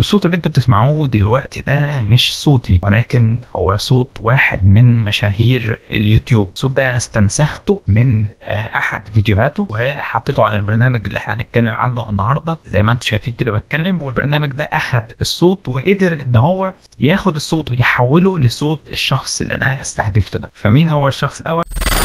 الصوت اللي انت بتسمعوه دلوقتي ده مش صوتي ولكن هو صوت واحد من مشاهير اليوتيوب الصوت ده استنسخته من آه، احد فيديوهاته وحطيته على البرنامج اللي احنا هنتكلم عنه النهارده زي ما انتم شايفين كده بتكلم والبرنامج ده اخد الصوت وقدر ان هو ياخد الصوت ويحوله لصوت الشخص اللي انا استهدفته ده فمين هو الشخص الاول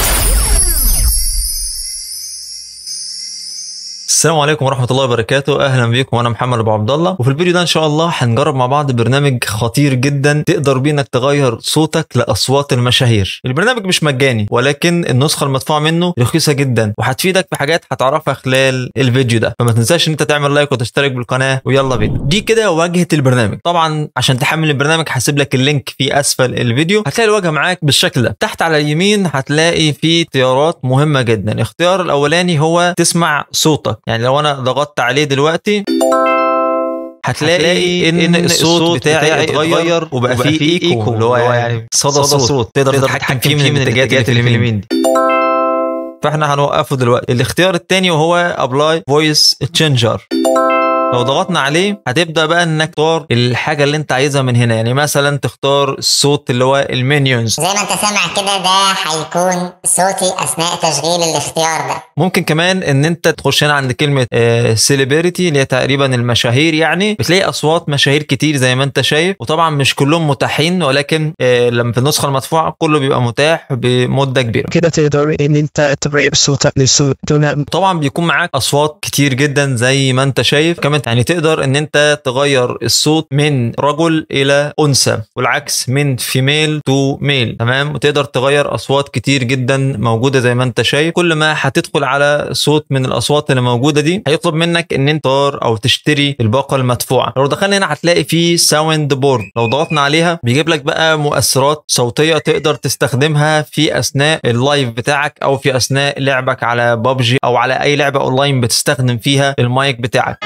السلام عليكم ورحمة الله وبركاته أهلا بيكم وأنا محمد أبو عبد الله وفي الفيديو ده إن شاء الله هنجرب مع بعض برنامج خطير جدا تقدر بيه إنك تغير صوتك لأصوات المشاهير البرنامج مش مجاني ولكن النسخة المدفوعة منه رخيصة جدا وهتفيدك في حاجات هتعرفها خلال الفيديو ده فما تنساش إن أنت تعمل لايك وتشترك بالقناة ويلا بينا دي كده واجهة البرنامج طبعا عشان تحمل البرنامج هسيب لك اللينك في أسفل الفيديو هتلاقي الواجهة معاك بالشكل ده تحت على اليمين هتلاقي في اختيارات مهمة جدا الاختيار الأولاني هو تسمع صوتك يعني لو أنا ضغطت عليه دلوقتي هتلاقي ان الصوت بتاعي اتغير وبقى فيه ايكو اللي هو يعني صدى صوت تقدر تتحكم فيه من الاتجاهات اللي في اليمين دي فاحنا هنوقفه دلوقتي الاختيار الثاني وهو ابلاي فويس تشينجر لو ضغطنا عليه هتبدا بقى انك تختار الحاجه اللي انت عايزها من هنا يعني مثلا تختار الصوت اللي هو المينيونز زي ما انت سامع كده ده هيكون صوتي اثناء تشغيل الاختيار ده ممكن كمان ان انت تخش هنا عند كلمه سيليبرتي اللي هي تقريبا المشاهير يعني بتلاقي اصوات مشاهير كتير زي ما انت شايف وطبعا مش كلهم متاحين ولكن آه، لما في النسخه المدفوعه كله بيبقى متاح بمده كبيره كده تقدر ان انت تغير صوتك لصوت دون طبعا بيكون معاك اصوات كتير جدا زي ما انت شايف كمان يعني تقدر ان انت تغير الصوت من رجل الى انثى والعكس من فيميل تو ميل تمام وتقدر تغير اصوات كتير جدا موجوده زي ما انت شايف كل ما هتدخل على صوت من الاصوات اللي موجوده دي هيطلب منك ان انت تختار او تشتري الباقه المدفوعه لو دخلنا هنا هتلاقي في ساوند بورد لو ضغطنا عليها بيجيب لك بقى مؤثرات صوتيه تقدر تستخدمها في اثناء اللايف بتاعك او في اثناء لعبك على بابجي او على اي لعبه اونلاين بتستخدم فيها المايك بتاعك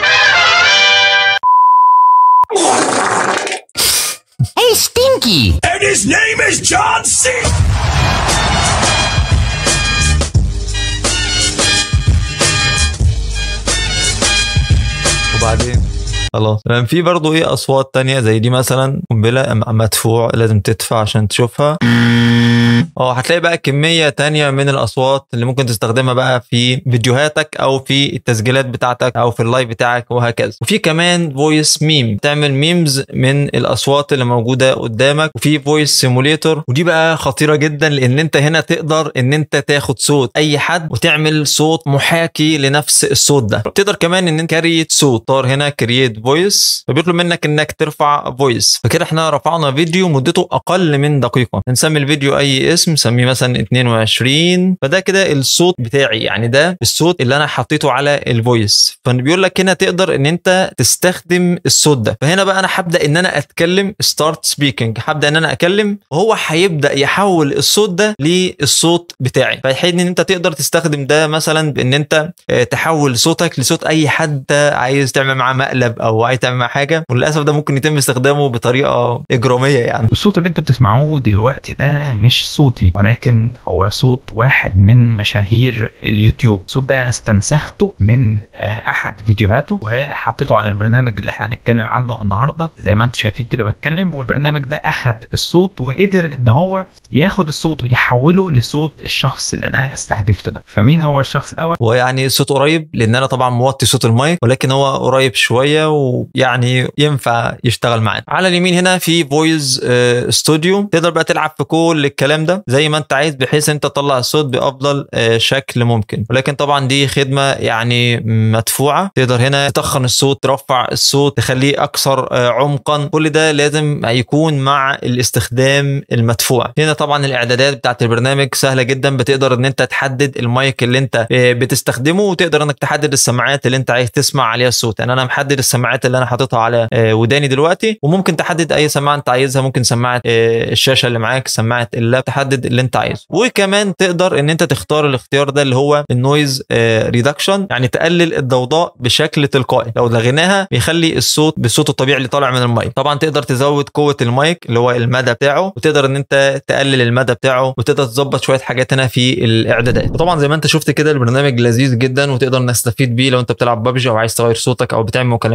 Hey, Stinky! And his name is John C. وبعدين خلاص تمام في برضه ايه اصوات تانية زي دي مثلا قنبله م- مدفوع لازم تدفع عشان تشوفها اه هتلاقي بقى كميه تانية من الاصوات اللي ممكن تستخدمها بقى في فيديوهاتك او في التسجيلات بتاعتك او في اللايف بتاعك وهكذا وفي كمان فويس ميم تعمل ميمز من الاصوات اللي موجوده قدامك وفي فويس سيموليتور ودي بقى خطيره جدا لان انت هنا تقدر ان انت تاخد صوت اي حد وتعمل صوت محاكي لنفس الصوت ده تقدر كمان ان انت كريت صوت طار هنا كرييت فويس فبيطلب منك انك ترفع فويس فكده احنا رفعنا فيديو مدته اقل من دقيقه نسمي الفيديو اي اسم سميه مثلا 22 فده كده الصوت بتاعي يعني ده الصوت اللي انا حطيته على الفويس فبيقول لك هنا تقدر ان انت تستخدم الصوت ده فهنا بقى انا هبدا ان انا اتكلم ستارت سبيكينج هبدا ان انا اتكلم وهو هيبدا يحول الصوت ده للصوت بتاعي فيحيد ان انت تقدر تستخدم ده مثلا بان انت آه، تحول صوتك لصوت اي حد عايز تعمل معاه مقلب او عايز تعمل معاه حاجه وللاسف ده ممكن يتم استخدامه بطريقه اجراميه يعني الصوت اللي انت بتسمعوه دلوقتي ده مش صوتي ولكن هو صوت واحد من مشاهير اليوتيوب الصوت ده استنسخته من آه، احد فيديوهاته وحطيته على البرنامج اللي احنا هنتكلم عنه النهارده زي ما انتم شايفين كده بتكلم والبرنامج ده اخد الصوت وقدر ان هو ياخد الصوت ويحوله لصوت الشخص اللي انا استهدفته ده فمين هو الشخص الاول ويعني صوت قريب لان انا طبعا موطي صوت المايك ولكن هو قريب شويه ويعني ينفع يشتغل معانا على اليمين هنا في فويس ستوديو تقدر بقى تلعب في كل الكلام ده زي ما انت عايز بحيث انت تطلع الصوت بافضل آه، شكل ممكن ولكن طبعا دي خدمه يعني مدفوعه تقدر هنا تخن الصوت ترفع الصوت تخليه اكثر آه، عمقا كل ده لازم يكون مع الاستخدام المدفوع هنا طبعا الاعدادات بتاعت البرنامج سهله جدا بتقدر ان انت تحدد المايك اللي انت آه، بتستخدمه وتقدر انك تحدد السماعات اللي انت عايز تسمع عليها الصوت يعني انا محدد السماعات اللي انا حاططها على آه، وداني دلوقتي وممكن تحدد اي سماعه انت عايزها ممكن سماعه آه، الشاشه اللي معاك سماعه اللاب تحدد اللي انت عايزه وكمان تقدر ان انت تختار الاختيار ده اللي هو النويز ريدكشن يعني تقلل الضوضاء بشكل تلقائي لو لغيناها بيخلي الصوت بالصوت الطبيعي اللي طالع من المايك طبعا تقدر تزود قوه المايك اللي هو المدى بتاعه وتقدر ان انت تقلل المدى بتاعه وتقدر تظبط شويه حاجات هنا في الاعدادات وطبعا زي ما انت شفت كده البرنامج لذيذ جدا وتقدر نستفيد بيه لو انت بتلعب ببجي او عايز تغير صوتك او بتعمل مكالمات سكايب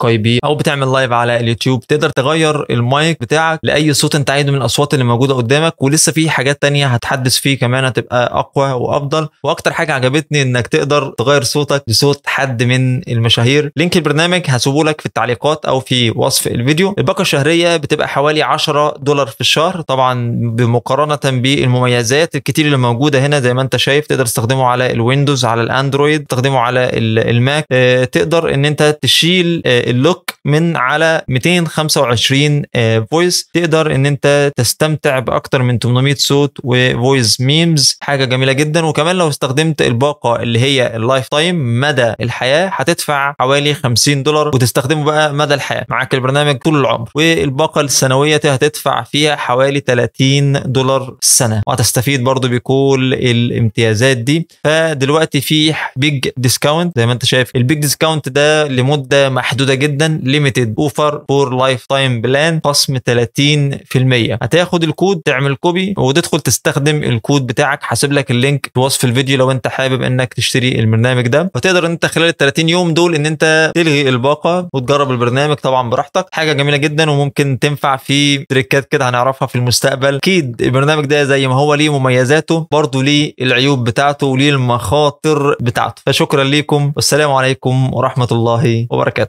اي بي او بتعمل لايف على اليوتيوب تقدر تغير المايك بتاعك لاي صوت انت عايزه من الاصوات اللي موجوده قدامك ولسه في حاجات تانية هتحدث فيه كمان هتبقى اقوى وافضل واكتر حاجه عجبتني انك تقدر تغير صوتك لصوت حد من المشاهير لينك البرنامج هسيبه لك في التعليقات او في وصف الفيديو الباقه الشهريه بتبقى حوالي 10 دولار في الشهر طبعا بمقارنه بالمميزات الكتير اللي موجوده هنا زي ما انت شايف تقدر تستخدمه على الويندوز على الاندرويد تستخدمه على ال- الماك آه، تقدر ان انت تشيل آه، اللوك من على 225 فويس تقدر ان انت تستمتع باكتر من 800 صوت وفويس ميمز حاجه جميله جدا وكمان لو استخدمت الباقه اللي هي اللايف تايم مدى الحياه هتدفع حوالي 50 دولار وتستخدمه بقى مدى الحياه معاك البرنامج طول العمر والباقه السنويه هتدفع فيها حوالي 30 دولار السنه وهتستفيد برضو بكل الامتيازات دي فدلوقتي في بيج ديسكاونت زي ما انت شايف البيج ديسكاونت ده لمده محدوده جدا ليميتد اوفر فور لايف تايم بلان خصم 30% هتاخد الكود تعمل كوبي وتدخل تستخدم الكود بتاعك حاسب لك اللينك في وصف الفيديو لو انت حابب انك تشتري البرنامج ده وتقدر ان انت خلال ال 30 يوم دول ان انت تلغي الباقه وتجرب البرنامج طبعا براحتك حاجه جميله جدا وممكن تنفع في تريكات كده هنعرفها في المستقبل اكيد البرنامج ده زي ما هو ليه مميزاته برضه ليه العيوب بتاعته وليه المخاطر بتاعته فشكرا ليكم والسلام عليكم ورحمه الله وبركاته